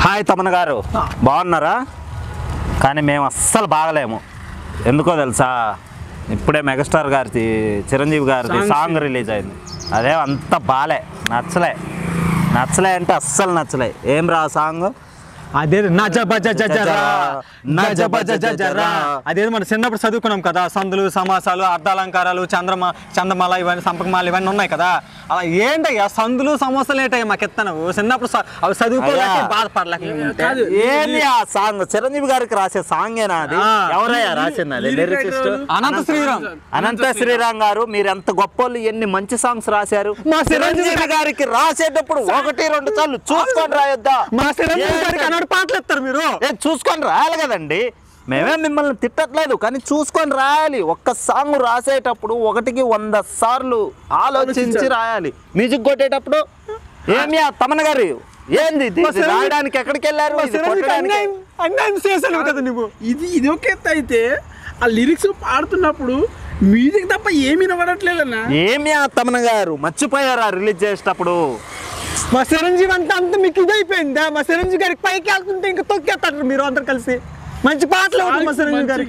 Hi Thaman గారు బాగున్నారా కానీ మేము అస్సలు బాగలేము ఎందుకో తెలుసా ఇప్పుడే మెగాస్టార్ గారిది చిరంజీవి గారిది Songs. సాంగ్ రిలీజ్ అయింది అదే అంత బాలే నచ్చలే నచ్చలే అంటే అస్సలు నచ్చలే ఏం రా సాంగ్ అదే నజ బజ జజరా నజ బజ జజరా అదేదో మనం చిన్నప్పుడు చదువుకున్నాం కదా సందులు సమాసాలు అర్ధాలంకారాలు చంద్రమ చందమాల ఇవన్నీ సంపకమాల ఇవన్నీ ఉన్నాయి కదా అలా ఏంటయ్యా సందులు సమాసాలు ఏంటయ్యా మాకు ఎత్తాను చిన్నప్పుడు చ- అవి చదువుకోలేక అయ్యా. బాధపడలేక కాదు. ఏంది ఆ సాంగ్ చిరంజీవి గారికి రాసే సాంగేనా అది ఆ. ఎవరయ్యా రాసింది అది lyric lyricist writer Anantha Sriram Anantha Sriram గారు మీరు ఎంత గొప్పోళ్ళు ఎన్ని మంచి సాంగ్స్ రాశారు మా చిరంజీవి చిరంజీవి గారికి రాసేటప్పుడు ఒకటి రెండు సార్లు చూసుకొని రాయొద్దా మా చిరంజీవి ఏంటి? గారికి అన్నాడు పాటలు ఎత్తారు మీరు ఏ చూసుకొని రాయాలి కదండి మేమే మిమ్మల్ని తిట్టట్లేదు కానీ చూసుకొని రాయాలి ఒక్క సాంగ్ రాసేటప్పుడు ఒకటికి వంద సార్లు ఆలోచించి రాయాలి మ్యూజిక్ కొట్టేటప్పుడు ఏమి ఆ తమన్ గారు ఏంది ఇది? మా ఇది చిరంజీవి- రాయడానికి ఎక్కడికి వెళ్ళారు మా ఇది చిరంజీవికి కొట్టడానికి? అన్యాయం అన్యాయం చేశాను కదా నువ్వు ఇది ఇది ఒక ఎత్తు అయితే ఆ లిరిక్స్ పాడుతున్నప్పుడు మ్యూజిక్ తప్ప ఏమి వినబడట్లేదన్నా ఏమి ఆ తమన్ గారు మర్చిపోయారా రిలీజ్ చేసేటప్పుడు మా చిరంజీవి అంతా అంత మీకు ఇదైపోయిందా మా చిరంజీవి గారికి పైకి వెళ్తుంటే ఇంకా తొక్కేస్తారు మీరు అందరు కలిసి మంచి పాటలు ఒకటి మా చిరంజీవి గారికి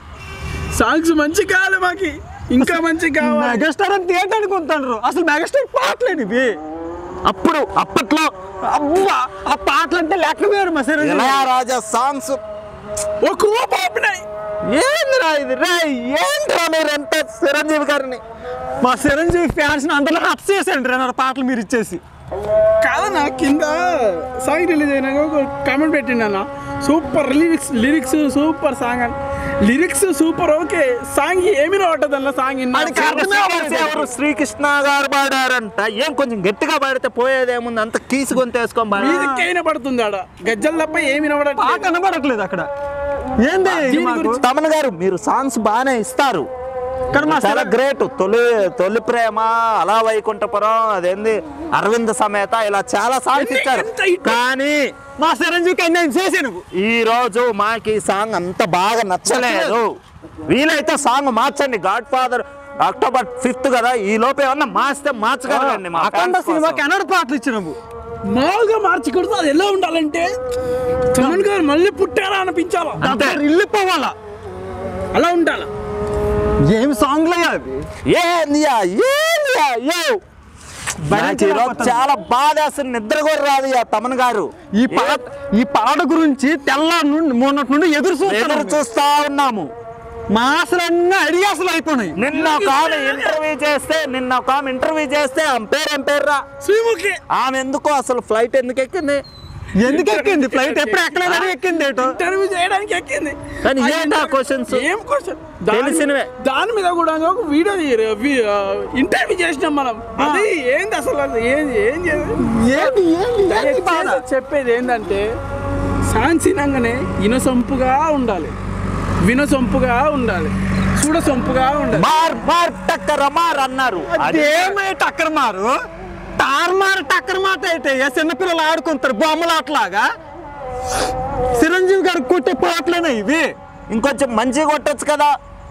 సాంగ్స్ మంచి కావాలి మాకి ఇంకా మంచి కావాలి మెగాస్టార్ అని థియేటర్ అనుకుంటారు అసలు మెగాస్టార్ పాటలేని ఇవి అప్పుడు అప్పట్లో అబ్బా ఆ పాటలు అంటే లెక్క వేరు మా చిరంజీవి ఇళయరాజా సాంగ్స్ ఒక రూప ఆపినాయి ఏందిరా ఇది రే ఏంట్రా మీరు ఎంత చిరంజీవి గారిని మా చిరంజీవి ఫ్యాన్స్ అందరూ హత్య చేసేయండి రే నా పాటలు మీరు ఇచ్చేసి కాదన్నా కింద సాంగ్ రిలీజ్ అయినాక ఒక కామెంట్ పెట్టిండు అన్న super lyrics lyrics super song అని లిరిక్స్ సూపర్ ఓకే సాంగ్ ఏమి రావట్లేదు అన్న సాంగ్ వాడికి అర్థమే అవ్వలేదు. ఎవరు శ్రీకృష్ణ గారు పాడారంట ఏం కొంచెం గట్టిగా పాడితే పోయేదేముంది అంత కీసు గొంతేసుకొని పాడారు మ్యూజిక్ అయినా పడుతుంది ఆడ గజ్జలు తప్ప ఏమి పాట వినబడట్లేదు కనబడట్లేదు అక్కడ ఏంది ఇది దీని మాకు? గురించి తమన్ గారు మీరు సాంగ్స్ బాగానే ఇస్తారు కానీ మా చాలా చిరం- గ్రేట్ తొలి తొలి ప్రేమ అలా వైకుంఠపురం అదేంది అరవింద్ సమేత ఇలా చాలా సాంగ్స్ ఎన్ని- ఇచ్చారు ఎంత hit? కానీ మా చిరంజీవికి అన్యాయం చేసే నువ్వు ఈ రోజు మాకు ఈ సాంగ్ అంత బాగా నచ్చలేదు వీలైతే సాంగ్ మార్చండి గాడ్ ఫాదర్ అక్టోబర్ ఫిఫ్త్ కదా ఈ లోపు ఏమన్నా మార్చితే మార్చగలండి మా అఖండ fans సినిమాకి కోసం. అన్నాడు పాటలు ఇచ్చి నువ్వు మామూలుగా మార్చకూడదు అది ఎలా ఉండాలంటే తమన్ గారు మళ్ళీ పుట్టారా అనిపించాలా అంతే. ఇల్లిపోవాలా అలా ఉండాలి ఏం సాంగ్లు అయ్యా అవి ఏందియా ఏందియా యో నాకు ఈ రోజు చాలా బాధ అసలు నిద్ర కూడా రాదు యా తమన్ గారు ఈ పాట ఈ పాట గురించి తెల్ల నుండి మొన్నటి నుండి ఎదురు ఎదురు చూస్తున్నాం చూస్తా ఉన్నాము మా అసలు అన్ని అడిగాసలు అయిపోయినాయి నిన్న ఒక ఆమె ఇంటర్వ్యూ చేస్తే నిన్న ఒక ఆమె ఇంటర్వ్యూ చేస్తే ఆమె పేరు ఏం పేర్రా శ్రీముఖి ఆమె ఎందుకు అసలు ఫ్లైట్ ఎందుకు ఎక్కింది ఎందుకు ఎక్కింది ఫ్లైట్ ఎప్పుడు ఎక్కలేదని ఎక్కింది ఏటో ఇంటర్వ్యూ చేయడానికి ఎక్కింది కానీ ఆ ఏంటా ఇంటర్వ్యూ- questions? ఏం క్వశ్చన్ తెలిసినవే. దాని మీద కూడా ఒక వీడియో తీయరు. వి- ఆ, ఇంటర్వ్యూ చేసినాం మనం అది ఏంది అసలు అది ఏంది ఏం చేయాలి ఏంటి ఏంటి ఏంటి బాధ? దయచేసి చెప్పేది ఏంటంటే సాంగ్స్ వినంగానే ఇనసొంపుగా ఉండాలి వినసొంపుగా ఉండాలి చూడసొంపుగా ఉండాలి మార్ మార్ టక్కర మార్ అన్నారు అది అదేమై టక్కర్ మారు తారుమారు టక్కర్ మాట అయితే ఏ చిన్నపిల్లలు ఆడుకుంటారు బొమ్మలాట్లాగా చిరంజీవి గారు కొట్టే పాటలేనా ఇవి ఇంకొంచెం మంచిగా కొట్టొచ్చు కదా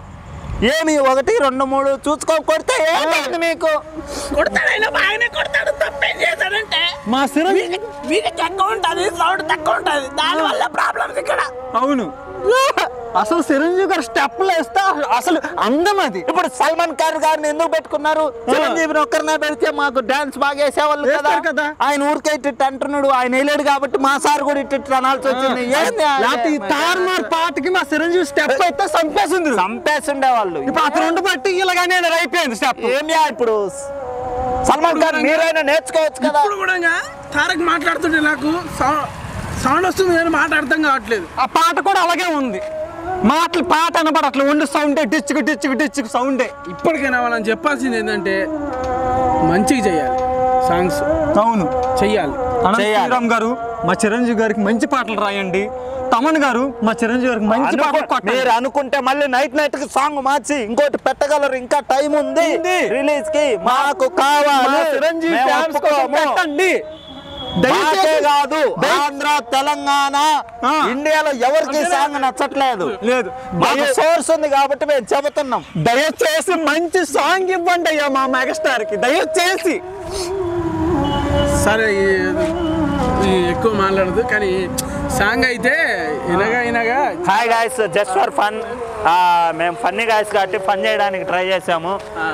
ఏమి ఒకటి రెండు మూడు చూసుకో కొడితే ఏమైంది మీకు కొడతాడైనా బాగానే కొడతాడు తప్పేం చేశాడంటే మా చిరంజీవి మీకు తక్కువ ఉంటుంది సౌండ్ తక్కువ ఉంటుంది దానివల్ల ప్రాబ్లమ్స్ ఇక్కడ అవును అసలు చిరంజీవి గారు స్టెప్లు వేస్తే అసలు అందం అది ఇప్పుడు సల్మాన్ ఖాన్ గారిని ఎందుకు పెట్టుకున్నారు చిరంజీవిని ఒక్కరినే పెడితే మాకు డాన్స్ బాగా వేసేవాళ్ళు కదా వేస్తారు కదా. ఆయన ఊరికే ఇట్టు అంటున్నాడు ఆయన వేయలేడు కాబట్టి మా సార్ కూడా ఇట్టు అనాల్సి వచ్చింది ఏంది ఆయన? లేకపోతే ఈ తారుమారు పాటకి మా చిరంజీవి స్టెప్ అయితే చంపేసింది చంపేసి ఉండేవాళ్ళు ఇప్పుడు అతను రెండు బట్టి ఇలాగానే అయిపోయింది స్టెప్ ఏమియా ఇప్పుడు సల్మాన్ ఖాన్ మీరైనా నేర్చుకోవచ్చు కదా ఇప్పుడు కూడా తారక్ మాట్లాడుతుంటే నాకు సౌ- సౌండ్ వస్తుంది కానీ మాట అర్థం కావట్లేదు ఆ పాట కూడా అలాగే ఉంది మాటలు పాట అనబడి అట్లా ఉండి సౌండే డిచ్చుకు డిచ్చుకు డిచ్చుకు సౌండే ఇప్పటికైనా మనం చెప్పాల్సింది ఏంటంటే మంచిగా చేయాలి సాంగ్స్ అవును చెయ్యాలి అనంత చేయాలి. శ్రీరామ్ గారు మా చిరంజీవి గారికి మంచి పాటలు రాయండి తమన్ గారు మా చిరంజీవి గారికి మంచి అనుకో- పాటలు కొట్టండి మీరు అనుకుంటే మళ్ళీ నైట్ నైట్ కి సాంగ్ మార్చి ఇంకోటి పెట్టగలరు ఇంకా టైం ఉంది ఉంది. రిలీజ్ కి మాకు మా కావాలి చిరంజీవి మేము ఫ్యాన్స్ కోసం ఒప్పుకోము. పెట్టండి మాకే దయచేసి కాదు దయ- ఆంధ్ర తెలంగాణ ఆ. ఇండియాలో ఎవరికి సాంగ్ నచ్చట్లేదు లేదు మాకు దయ- సోర్స్ ఉంది కాబట్టి మేము చెబుతున్నాం దయచేసి మంచి సాంగ్ ఇవ్వండి అయ్యా మా మెగాస్టార్ కి దయచేసి సరే ఈ- ఎక్కువ మాట్లాడదు కానీ సాంగ్ అయితే వినగా వినగా hi guys just for fun మేము ఫన్నీ గాయస్ కాబట్టి ఫన్ చేయడానికి ట్రై చేసాము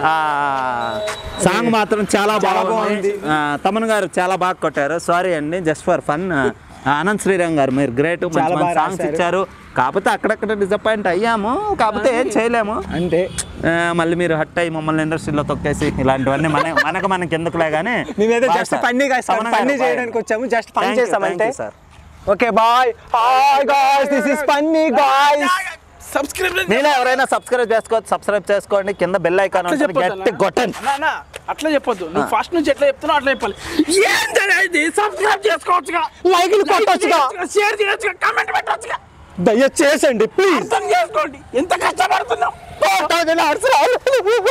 సాంగ్ మాత్రం చాలా బాగుంది ఆ, తమన్ గారు చాలా బాగా కొట్టారు సారీ అండి just for fun Anant Sriram గారు మీరు గ్రేట్ చాలా బాగా సాంగ్స్ రాశారు. ఇచ్చారు కాకపోతే అక్కడక్కడ డిసప్పాయింట్ అయ్యాము కాకపోతే ఏం చేయలేము అంటే ఆ, మళ్ళీ మీరు హట్ అయ్యి మమ్మల్ని ఇండస్ట్రీలో తొక్కేసి ఇలాంటివన్నీ మన మనకు మనకి ఎందుకులే కానీ మేమేదో Bye, just sir. Funny guys Thaman గారు, ఫన్నీ bye. చేయడానికి వచ్చాము జస్ట్ ఫన్ Thank you, చేసామంటే thank you, sir. Okay bye hi guys this is funny guys subscribe మీలో ఎవరైనా సబ్స్క్రైబ్ చేసుకోవచ్చు సబ్స్క్రైబ్ చేసుకోండి కింద బెల్ ఐకాన్ అట్లా ఉంటుంది చెప్పొద్దు గట్టి కొట్టండి అన్న, అన్న, అట్లా చెప్పొద్దు నువ్వు ఫస్ట్ నుంచి ఎట్లా చెప్తున్నావు అట్లా చెప్పాలి ఏం తెలియదు సబ్స్క్రైబ్ చేసుకోవచ్చుగా లైక్లు కొట్టొచ్చుగా షేర్ చేయొచ్చుగా కామెంట్ పెట్టొచ్చుగా దయచేసండి ప్లీజ్ అర్థం చేసుకోండి ఎంత కష్టపడుతున్నాం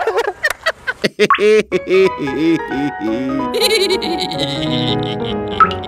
Hehehehe